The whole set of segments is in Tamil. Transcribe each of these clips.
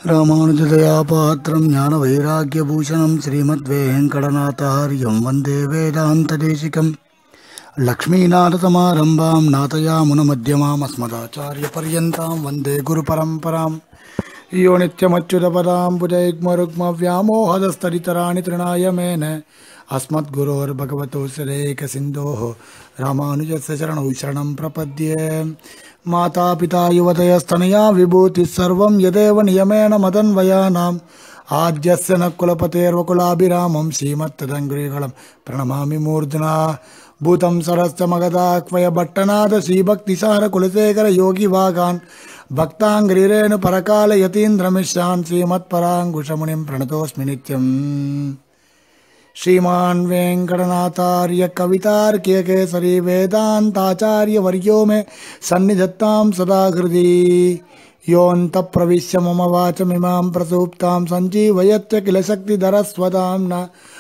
ராமானுஜதயாபாத்திரம் ஞான வைராக்கியபூஷணம் ஸ்ரீமத்வேங்கடநாதாரியம் வந்தே வேதாந்ததேசிகம் லக்ஷ்மீநாதசமாரம்பாம் நாதயாமுனமத்தியமாம் அஸ்மதாச்சாரியபர்யந்தாம் வந்தே குருபரம்பராம் யோ நித்யமच्युतपदां पुजैग्मरुग्मव्यामोहदस्तरितराणि तृणाय मेन अस्मद्गुरोर्भगवतो सिरेकसिन्धोः रामानुजस्य चरणौ शरणं प्रपद्ये मातापिता युवतयस्तनया विभूतिः सर्वं यदेव नियमेन मदन्वयानाम् आद्यस्य न कुलपतेर्वकुलाभिरामं श्रीमत्तदङ्ग्रीगलं प्रणमामि मूर्ध्ना भूतं सरस्य मगदाक्वय भट्टनाथ श्रीभक्तिसारकुलशेखर योगिवागान् भक्ताङ्ग्रिरेणु परकालयतीन्द्रमिश्रान् श्रीमत्पराङ्कुशमुनिं प्रणतोऽस्मि नित्यम् श्रीमान् वेङ्कटनाथार्य कवितार्कियकेसरी वेदान्ताचार्यवर्यो मे सन्निधत्तां सदा हृदि योऽन्तप्रविश्य मम वाचमिमां प्रसूप्तां सञ्जीवयत्य किल शक्तिधरस्वदाम्ना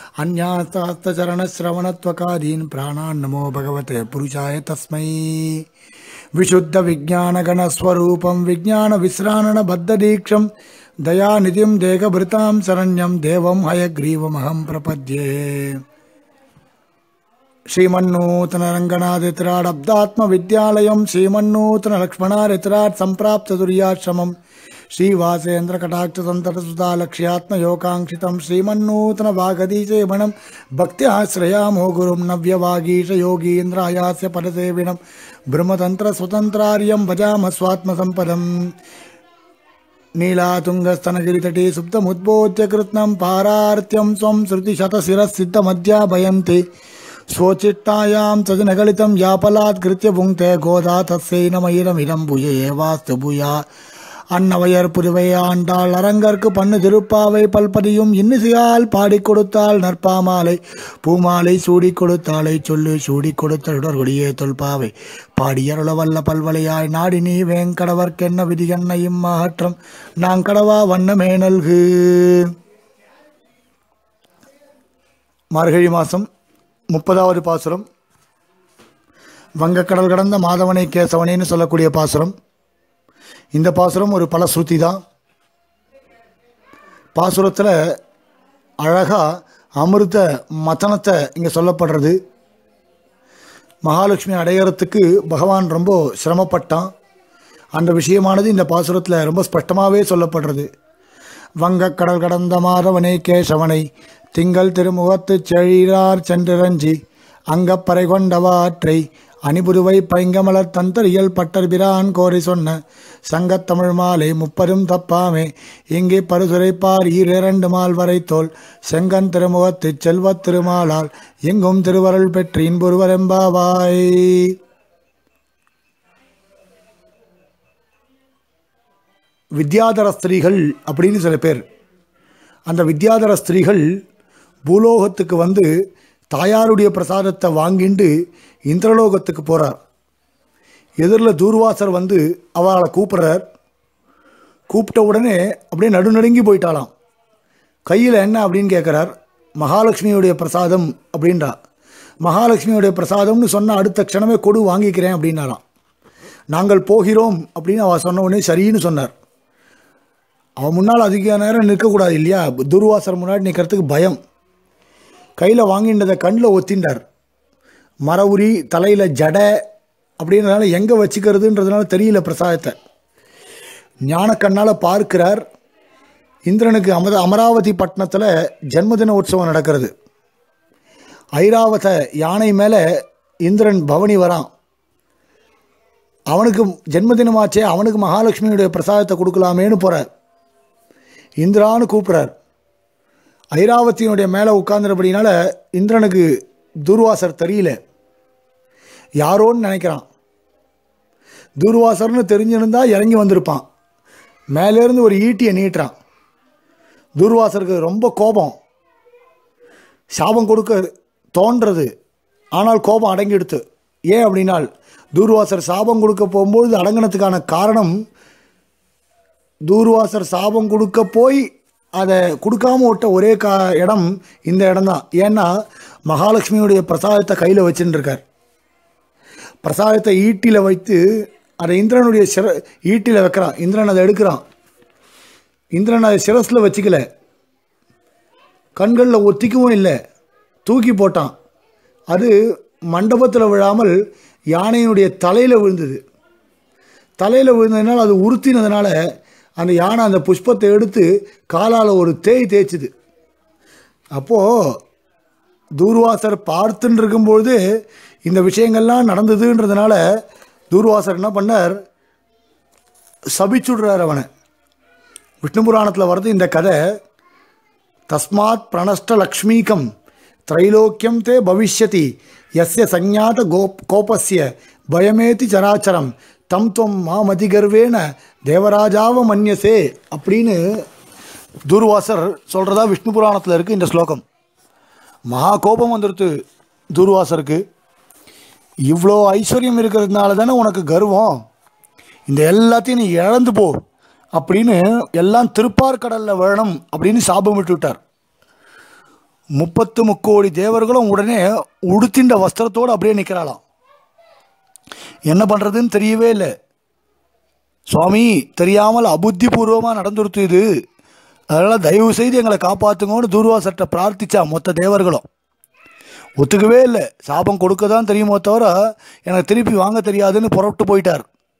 अन्यास्तास्तचरणश्रवणत्वकादीन् प्राणान् नमो भगवते पुरुषाय तस्मै विशुद्धविज्ञानगणस्वरूपं विज्ञानविश्राणबद्धदीक्षं दयानिधिं देहभृतां शरण्यं देवं हयग्रीवमहं प्रपद्ये श्रीमन्नूतनरङ्गनादित्राडब्दात्मविद्यालयं श्रीमन्नूतनलक्ष्मणारित्रात् सम्प्राप्तदुर्याश्रमं श्रीवासेन्द्रकटाक्षसन्ततसुधालक्ष्यात्मयोगाङ्क्षितं श्रीमन्नूतनवागदीशेवनं भक्त्याश्रयामो गुरुं नव्यवागीशयोगीन्द्रायास्य पदसेविनं ब्रह्मतन्त्रस्वतन्त्रार्यं भजामः स्वात्मसम्पदम् नीलातुङ्गस्तनगिरितटे सुप्तमुद्बोध्य कृत्स्नं पारार्त्यं स्वं श्रुतिशतशिरःसिद्धमध्यापयन्ति स्वोचिट्टायां सजनगलितं यापलात् कृत्य भुङ्क्ते गोदा तस्यै नमயிரமிடம் புய ஏவாஸ்து புயா அன்னவையர் புதுவை ஆண்டாள் அரங்கற்கு பண்ணு திருப்பாவை பல்பதியும் இன்னிசையால் பாடிக் கொடுத்தாள் நற்பாமாலை பூமாலை சூடி கொடுத்தாளை சொல்லு சூடி கொடுத்தொடர்கொடியே தொல்பாவை பாடியருள வல்ல பல்வளையாய் நாடி நீ வேங்கடவர்க்கென்ன விதி என்ன இம்மாற்றம் நான் கடவா வண்ணமே நல்கு மார்கழி மாதம் முப்பதாவது பாசுரம் வங்கக்கடல் கடந்த மாதவனை கேசவனேன்னு சொல்லக்கூடிய பாசுரம் இந்த பாசுரம் ஒரு பலஸ்ருதி தான் பாசுரத்தில் அழகாக அமிர்த மதனத்தை இங்கே சொல்லப்படுறது மகாலட்சுமி அடையறதுக்கு பகவான் ரொம்ப சிரமப்பட்டான் அந்த விஷயமானது இந்த பாசுரத்தில் ரொம்ப ஸ்பஷ்டமாகவே சொல்லப்படுறது வங்கக்கடல் கடந்த மாதவனை கேசவனை திங்கள் திருமுகத்துச் செழிரார் சென்றிரஞ்சி அங்கப்பறை கொண்டவாற்றை அணிபுதுவை பைங்கமலர் தந்தரியல் பட்டர்பிரான் கோரி சொன்ன சங்கத்தமிழ் மாலை முப்பதும் தப்பாமே இங்கே பரிசுரைப்பார் ஈரிரண்டு மால் வரைத்தோல் செங்கன் திருமுகத்துச் செல்வத் திருமாலால் எங்கும் திருவருள் பெற்று இன்புருவரெம்பாவாய் வித்யாதர ஸ்திரீகள் அப்படின்னு சில பேர் அந்த வித்யாதர ஸ்திரீகள் பூலோகத்துக்கு வந்து தாயாருடைய பிரசாதத்தை வாங்கிண்டு இந்திரலோகத்துக்கு போகிறார் எதிரில் தூர்வாசர் வந்து அவளை கூப்பிட்றார் கூப்பிட்ட உடனே அப்படியே நடுநடுங்கி போயிட்டாளாம் கையில் என்ன அப்படின்னு கேட்குறார் மகாலட்சுமியுடைய பிரசாதம் அப்படின்றா மகாலட்சுமியுடைய பிரசாதம்னு சொன்ன அடுத்த க்ஷணமே கொடு வாங்கிக்கிறேன் அப்படின்னாலாம் நாங்கள் போகிறோம் அப்படின்னு அவள் சொன்ன உடனே சரின்னு சொன்னார் அவன் முன்னால் அதிக நேரம் நிற்கக்கூடாது இல்லையா துர்வாசர் முன்னாடி நிற்கிறதுக்கு பயம் கையில் வாங்கின்றதை கண்ணில் ஒத்திண்டார் மர உரி தலையில் ஜடை அப்படின்றதுனால எங்கே வச்சுக்கிறதுன்றதுனால தெரியல பிரசாதத்தை ஞானக்கண்ணால் பார்க்கிறார் இந்திரனுக்கு அமத அமராவதி பட்டணத்தில் ஜென்மதின உற்சவம் நடக்கிறது ஐராவத யானை மேலே இந்திரன் பவனி வரான் அவனுக்கு ஜென்மதினமாச்சே அவனுக்கு மகாலட்சுமியுடைய பிரசாதத்தை கொடுக்கலாமேன்னு போகிறார் இந்திரான்னு கூப்பிட்றார் ஐராவதியினுடைய மேலே உட்கார்ந்துறபடினால இந்திரனுக்கு துர்வாசர் தெரியல யாரோன்னு நினைக்கிறான் துர்வாசர்னு தெரிஞ்சிருந்தா இறங்கி வந்திருப்பான் மேலேருந்து ஒரு ஈட்டியை நீட்டுறான் துர்வாசருக்கு ரொம்ப கோபம் சாபம் கொடுக்க தோன்றது ஆனால் கோபம் அடங்கிடுத்து ஏன் அப்படின்னால் தூர்வாசர் சாபம் கொடுக்க போகும்பொழுது அடங்கினதுக்கான காரணம் தூர்வாசர் சாபம் கொடுக்க போய் அதை கொடுக்காம விட்ட ஒரே கா இடம் இந்த இடம்தான் ஏன்னா மகாலட்சுமியுடைய பிரசாதத்தை கையில் வச்சுட்டு இருக்கார் பிரசாதத்தை ஈட்டியில் வைத்து அதை இந்திரனுடைய சிற ஈட்டியில் வைக்கிறான் இந்திரன் அதை எடுக்கிறான் இந்திரன் அதை சிரஸில் வச்சுக்கல கண்களில் ஒத்திக்கவும் இல்லை தூக்கி போட்டான் அது மண்டபத்தில் விழாமல் யானையினுடைய தலையில் விழுந்தது தலையில் விழுந்ததுனால அது உறுத்தினதுனால அந்த யானை அந்த புஷ்பத்தை எடுத்து காலால் ஒரு தேய் தேய்ச்சுது அப்போது தூர்வாசர் பார்த்துன்னு இருக்கும்பொழுது இந்த விஷயங்கள்லாம் நடந்ததுன்றதுனால தூர்வாசர் என்ன பண்ணார் சபிச்சுடுறார் அவனை விஷ்ணு புராணத்தில் வருது இந்த கதை தஸ்மாத் பிரணஷ்ட லக்ஷ்மீகம் திரைலோக்கியம் தே பவிஷ்யதி எஸ்ய சஞ்ஞாத கோப் கோபஸ்ய பயமேதி சராச்சரம் தம் துவம் மாமதிகர்வேன தேவராஜாவ மன்யசே அப்படின்னு துர்வாசர் சொல்கிறதா விஷ்ணு புராணத்தில் இருக்குது இந்த ஸ்லோகம் மகா கோபம் வந்துடுத்து துர்வாசருக்கு இவ்வளோ ஐஸ்வர்யம் இருக்கிறதுனால தானே உனக்கு கர்வம் இந்த எல்லாத்தையும் நீ இழந்து போ அப்படின்னு எல்லாம் திருப்பார்கடலில் வேணும் அப்படின்னு சாபம் விட்டு விட்டார் முப்பத்து முக்கோடி தேவர்களும் உடனே உடுத்தின்ற வஸ்திரத்தோடு அப்படியே நிற்கிறாளாம் என்ன பண்ணுறதுன்னு தெரியவே இல்லை சுவாமி தெரியாமல் அபுத்திபூர்வமாக நடந்துருத்து இது அதனால் தயவு செய்து எங்களை காப்பாற்றுங்கன்னு தூர்வாசர்கிட்ட பிரார்த்திச்சா மொத்த தேவர்களும் ஒத்துக்கவே இல்லை சாபம் கொடுக்க தான் தெரியுமோ தவிர எனக்கு திருப்பி வாங்க தெரியாதுன்னு புறப்பட்டு போயிட்டார்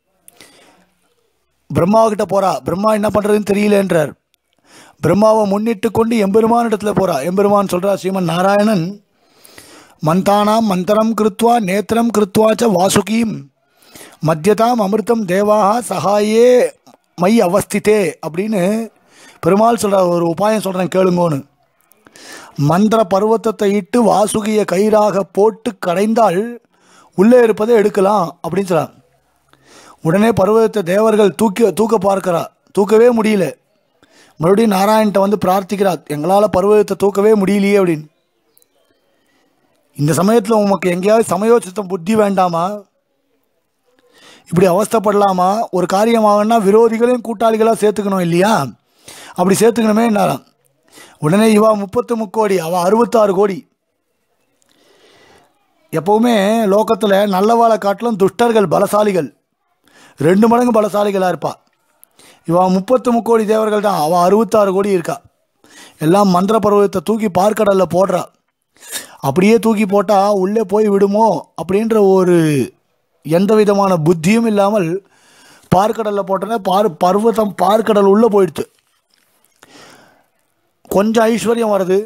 பிரம்மாவுக்கிட்ட போகிறா பிரம்மா என்ன பண்ணுறதுன்னு தெரியலன்றார் பிரம்மாவை முன்னிட்டு கொண்டு எம்பெருமான் இடத்துல போகிறா எம்பெருமான் சொல்கிறா ஸ்ரீமன் நாராயணன் மந்தானாம் மந்தரம் கிருத்வா நேத்திரம் கிருத்வாச்ச வாசுகீம் மத்தியதாம் அமிர்தம் தேவாக சகாயே மை அவஸ்தித்தே அப்படின்னு பெருமாள் சொல்கிற ஒரு உபாயம் சொல்கிறேன் கேளுங்கோன்னு மந்திர பருவத்தத்தை இட்டு வாசுகிய கயிறாக போட்டு கடைந்தால் உள்ளே இருப்பதை எடுக்கலாம் அப்படின்னு சொல்கிறான் உடனே பருவத்தை தேவர்கள் தூக்கி தூக்க பார்க்கிறா தூக்கவே முடியல மறுபடியும் நாராயண்கிட்ட வந்து பிரார்த்திக்கிறா எங்களால் பருவத்தை தூக்கவே முடியலையே அப்படின்னு இந்த சமயத்தில் உமக்கு எங்கேயாவது சமயோசித்த புத்தி வேண்டாமா இப்படி அவஸ்தைப்படலாமா ஒரு காரியமாகனா விரோதிகளையும் கூட்டாளிகளாக சேர்த்துக்கணும் இல்லையா அப்படி சேர்த்துக்கணுமே என்னாலாம் உடனே இவா முப்பத்து முக்கோடி அவள் அறுபத்தாறு கோடி எப்போவுமே லோகத்தில் நல்லவாளை காட்டிலும் துஷ்டர்கள் பலசாலிகள் ரெண்டு மடங்கு பலசாலிகளாக இருப்பா இவன் முப்பத்து முக்கோடி தேவர்கள் தான் அவன் அறுபத்தாறு கோடி இருக்கா எல்லாம் மந்திர பருவத்தை தூக்கி பார்க்கடலில் போடுறா அப்படியே தூக்கி போட்டால் உள்ளே போய் விடுமோ அப்படின்ற ஒரு எந்த விதமான புத்தியும் இல்லாமல் பார்க்கடலில் போட்டோன்னே பார் பர்வதம் பார்க்கடல் உள்ளே போயிடுச்சு கொஞ்சம் ஐஸ்வர்யம் வருது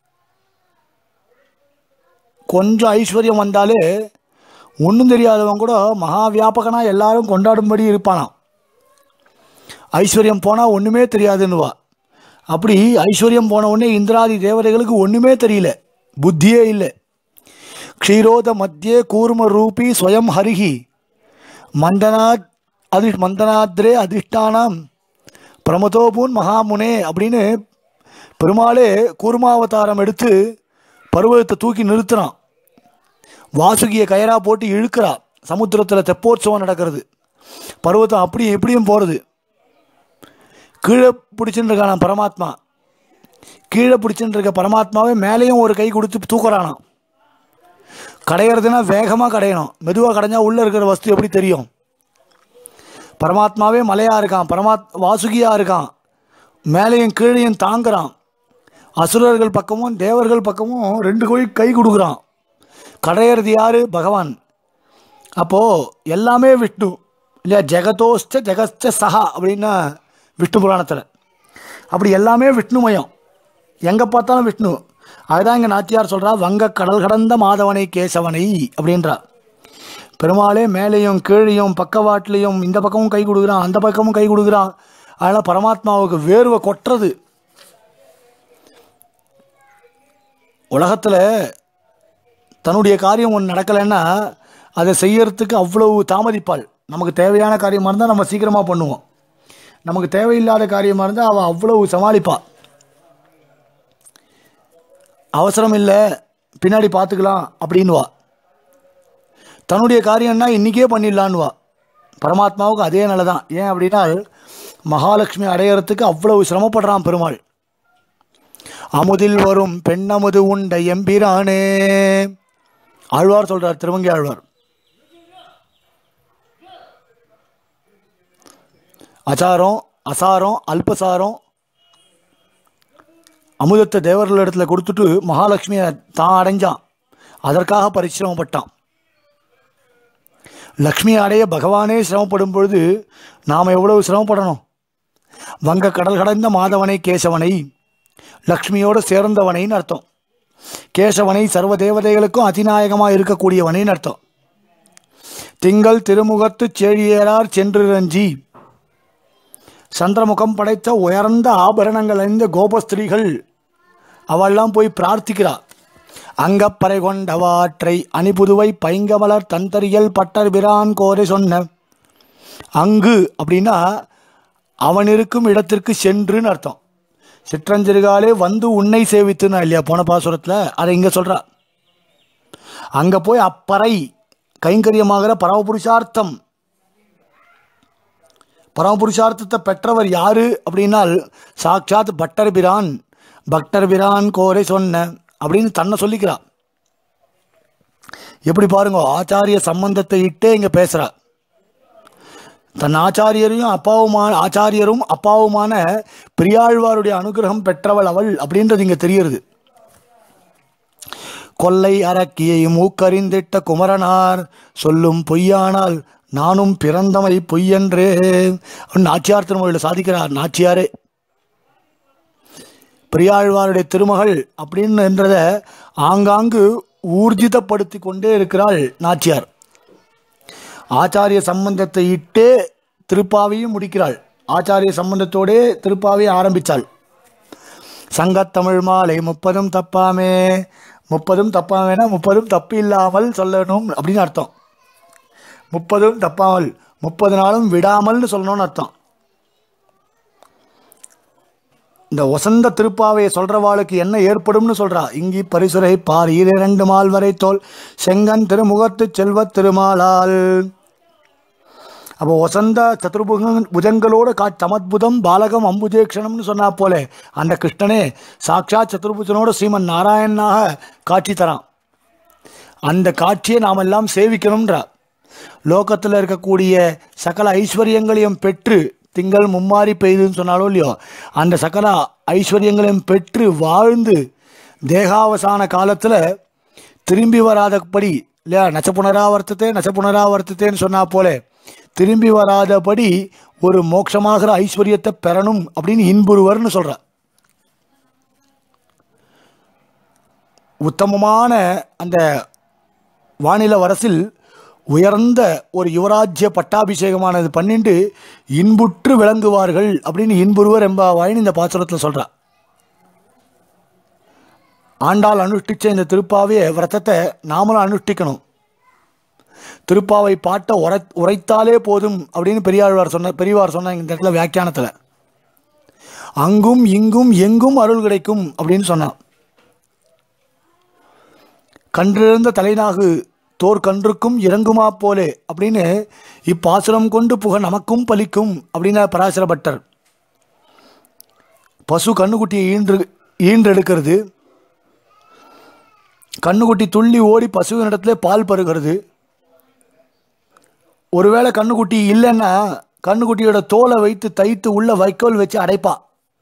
கொஞ்சம் ஐஸ்வர்யம் வந்தாலே ஒன்றும் தெரியாதவன் கூட மகா வியாபகனாக எல்லாரும் கொண்டாடும்படி இருப்பானாம் ஐஸ்வர்யம் போனால் ஒன்றுமே தெரியாதுன்னுவா அப்படி ஐஸ்வர்யம் போன உடனே இந்திராதி தேவதைகளுக்கு ஒன்றுமே தெரியல புத்தியே இல்லை க்ஷீரோத மத்தியே கூர்ம ரூபி ஸ்வயம் ஹரிஹி மந்தனாத் அதி மந்தனாத்ரே அதிஷ்டானாம் பிரமதோபூன் மகாமுனே அப்படின்னு பெருமாளே கூர்மாவதாரம் எடுத்து பருவத்தை தூக்கி நிறுத்துறான் வாசுகியை கயரா போட்டு இழுக்கிறா சமுத்திரத்தில் தெப்போற்சவம் நடக்கிறது பருவத்தம் அப்படியும் இப்படியும் போகிறது கீழே பிடிச்சுன்னு இருக்கானாம் பரமாத்மா கீழே பிடிச்சுன்னு இருக்க பரமாத்மாவே மேலேயும் ஒரு கை கொடுத்து தூக்குறானாம் கடையிறதுனா வேகமாக கடையணும் மெதுவாக கடைஞ்சா உள்ளே இருக்கிற வஸ்து எப்படி தெரியும் பரமாத்மாவே மலையாக இருக்கான் பரமாத் வாசுகியாக இருக்கான் மேலேயும் கீழையும் தாங்குறான் அசுரர்கள் பக்கமும் தேவர்கள் பக்கமும் ரெண்டு கோழி கை கொடுக்குறான் கடையிறது யார் பகவான் அப்போது எல்லாமே விஷ்ணு இல்லையா ஜெகதோஸ்ட ஜெகஸ்ட சஹா அப்படின்னா விஷ்ணு புராணத்தில் அப்படி எல்லாமே விஷ்ணுமயம் எங்கே பார்த்தாலும் விஷ்ணு அதுதான் இங்கே நாச்சியார் சொல்கிறா வங்க கடல் கடந்த மாதவனை கேசவனை அப்படின்றா பெருமாளே மேலேயும் கீழையும் பக்கவாட்டிலையும் இந்த பக்கமும் கை கொடுக்குறான் அந்த பக்கமும் கை கொடுக்குறான் அதனால் பரமாத்மாவுக்கு வேர்வை கொட்டுறது உலகத்தில் தன்னுடைய காரியம் ஒன்று நடக்கலைன்னா அதை செய்யறதுக்கு அவ்வளவு தாமதிப்பாள் நமக்கு தேவையான காரியமாக இருந்தால் நம்ம சீக்கிரமாக பண்ணுவோம் நமக்கு தேவையில்லாத காரியமாக இருந்தால் அவள் அவ்வளவு சமாளிப்பாள் அவசரம் இல்லை பின்னாடி பார்த்துக்கலாம் அப்படின்வா தன்னுடைய காரியம்னா இன்றைக்கே பண்ணிடலான்வா பரமாத்மாவுக்கு அதே நிலை தான் ஏன் அப்படின்னா மகாலட்சுமி அடையறதுக்கு அவ்வளவு சிரமப்படுறான் பெருமாள் அமுதில் வரும் பெண்ணமுது உண்ட எம்பிரானே ஆழ்வார் சொல்றார் திருவங்கி ஆழ்வார் அச்சாரம் அசாரம் அல்பசாரம் அமுதத்தை தேவர்கள் இடத்துல கொடுத்துட்டு மகாலட்சுமியை தான் அடைஞ்சான் அதற்காக பரிசிரமப்பட்டான் லக்ஷ்மி அடைய பகவானே சிரமப்படும் பொழுது நாம் எவ்வளவு சிரமப்படணும் வங்க கடல் கடந்த மாதவனை கேசவனை லக்ஷ்மியோடு சேர்ந்தவனைன்னு அர்த்தம் கேசவனை சர்வ தேவதைகளுக்கும் அதிநாயகமாக இருக்கக்கூடியவனைன்னு அர்த்தம் திங்கள் திருமுகத்து செழியரார் சென்றிரஞ்சி சந்திரமுகம் படைத்த உயர்ந்த ஆபரணங்கள் அணிந்த கோபஸ்திரீகள் அவள்லாம் போய் பிரார்த்திக்கிறா அங்கப்பறை கொண்டவாற்றை அணிபுதுவை பைங்கமலர் தந்தரியல் பட்டர் பிரான் கோரை சொன்ன அங்கு அப்படின்னா அவன் இருக்கும் இடத்திற்கு சென்றுன்னு அர்த்தம் சிற்றஞ்சிறுகாலே வந்து உன்னை சேவித்துனா இல்லையா போன பாசுரத்தில் அதை இங்கே சொல்கிறா அங்கே போய் அப்பறை கைங்கரியமாகிற பரமபுருஷார்த்தம் பரமபுருஷார்த்தத்தை பெற்றவர் யாரு அப்படின்னால் சாட்சாத் பட்டர் பிரான் பக்டர் பிரான் கோரை சொன்ன அப்படின்னு தன்னை சொல்லிக்கிறா எப்படி பாருங்க ஆச்சாரிய சம்பந்தத்தை இட்டே இங்கே பேசுகிறா தன் ஆச்சாரியரையும் அப்பாவுமான ஆச்சாரியரும் அப்பாவுமான பெரியாழ்வாருடைய அனுகிரகம் பெற்றவள் அவள் அப்படின்றது இங்கே தெரியுது கொல்லை அரக்கியை மூக்கறிந்திட்ட குமரனார் சொல்லும் பொய்யானால் நானும் பிறந்தமை பொய்யன்றே நாச்சியார் திருமொழியில் சாதிக்கிறார் நாச்சியாரே பெரியாழ்வாருடைய திருமகள் அப்படின்னு என்றத ஆங்காங்கு ஊர்ஜிதப்படுத்தி கொண்டே இருக்கிறாள் நாச்சியார் ஆச்சாரிய சம்பந்தத்தை இட்டே திருப்பாவையும் முடிக்கிறாள் ஆச்சாரிய சம்பந்தத்தோடே திருப்பாவையை ஆரம்பித்தாள் சங்கத்தமிழ் மாலை முப்பதும் தப்பாமே முப்பதும் தப்பாமேனா முப்பதும் தப்பு இல்லாமல் சொல்லணும் அப்படின்னு அர்த்தம் முப்பதும் தப்பாமல் முப்பது நாளும் விடாமல்னு சொல்லணும்னு அர்த்தம் இந்த வசந்த திருப்பாவையை சொல்றவாளுக்கு என்ன ஏற்படும்னு சொல்றா இங்கி பரிசுரை பார் இரண்டு மால் வரை தோல் செங்கன் திருமுகத்து செல்வ திருமாலால் அப்போ வசந்த சதுர்புக புஜங்களோட கா சமத்புதம் பாலகம் அம்புஜேக்ஷணம்னு சொன்னா போல அந்த கிருஷ்ணனே சாட்சாத் சதுர்புஜனோட ஸ்ரீமன் நாராயணனாக காட்சி தரான் அந்த காட்சியை நாம் எல்லாம் சேவிக்கணும்ன்றா லோகத்தில் இருக்கக்கூடிய சகல ஐஸ்வர்யங்களையும் பெற்று திங்கள் மும்மாறி பெய்துன்னு சொன்னாலும் இல்லையோ அந்த சகல ஐஸ்வர்யங்களையும் பெற்று வாழ்ந்து தேகாவசான காலத்தில் திரும்பி வராதபடி இல்லையா நச்ச புனராவர்த்தத்தே நச்ச புனராவர்த்தத்தேன்னு சொன்னா போல திரும்பி வராதபடி ஒரு மோட்சமாகிற ஐஸ்வர்யத்தை பெறணும் அப்படின்னு இன்புருவர்னு சொல்ற உத்தமமான அந்த வானில வரசில் உயர்ந்த ஒரு யுவராஜ்ய பட்டாபிஷேகமானது பண்ணிட்டு இன்புற்று விளங்குவார்கள் அப்படின்னு இன்புருவர் எம்பாவாயின்னு இந்த பாசுரத்தில் சொல்றா ஆண்டாள் அனுஷ்டிச்ச இந்த திருப்பாவைய விரதத்தை நாமளும் அனுஷ்டிக்கணும் திருப்பாவை பாட்டை உரை உரைத்தாலே போதும் அப்படின்னு பெரியாழ்வார் சொன்ன பெரியவார் சொன்ன இந்த இடத்துல வியாக்கியானத்தில் அங்கும் இங்கும் எங்கும் அருள் கிடைக்கும் அப்படின்னு சொன்னான் கன்றிருந்த தலைநாகு தோர் கன்றுக்கும் இறங்குமா போலே அப்படின்னு இப்பாசுரம் கொண்டு புக நமக்கும் பலிக்கும் அப்படின்னு பராசர பட்டர் பசு கண்ணுக்குட்டியை ஈன்று ஈன்றெடுக்கிறது கண்ணுக்குட்டி துள்ளி ஓடி பசுவின் இடத்துல பால் பருகிறது ஒருவேளை கண்ணுக்குட்டி இல்லைன்னா கண்ணுக்குட்டியோட தோலை வைத்து தைத்து உள்ள வைக்கோல் வச்சு அடைப்பா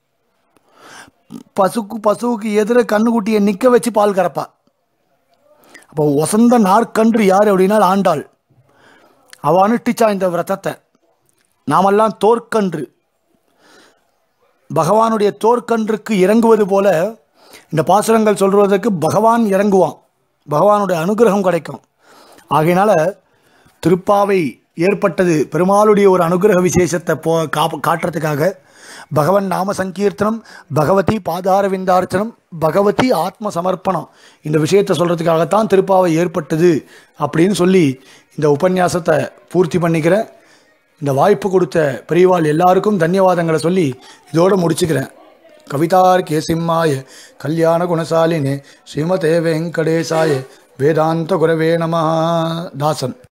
பசுக்கு பசுவுக்கு எதிர கண்ணுக்குட்டியை நிற்க வச்சு பால் கறப்பா அப்போ வசந்த நாற்கன்று யார் அப்படின்னா ஆண்டாள் அவ அனுஷ்டிச்சா இந்த விரதத்தை நாமெல்லாம் தோற்கன்று பகவானுடைய தோற்கன்றுக்கு இறங்குவது போல இந்த பாசுரங்கள் சொல்வதற்கு பகவான் இறங்குவான் பகவானுடைய அனுகிரகம் கிடைக்கும் ஆகையினால திருப்பாவை ஏற்பட்டது பெருமாளுடைய ஒரு அனுகிரக விசேஷத்தை போ காப்ப காட்டுறதுக்காக பகவன் நாம சங்கீர்த்தனம் பகவதி பாதார விந்தார்ச்சனம் பகவதி ஆத்ம சமர்ப்பணம் இந்த விஷயத்தை சொல்கிறதுக்காகத்தான் திருப்பாவை ஏற்பட்டது அப்படின்னு சொல்லி இந்த உபன்யாசத்தை பூர்த்தி பண்ணிக்கிறேன் இந்த வாய்ப்பு கொடுத்த பெரியவாள் எல்லாருக்கும் தன்யவாதங்களை சொல்லி இதோடு முடிச்சுக்கிறேன் கவிதார் கேசிம்மாய கல்யாண குணசாலினே ஸ்ரீமதே வெங்கடேசாய வேதாந்த குரவே நம தாசன்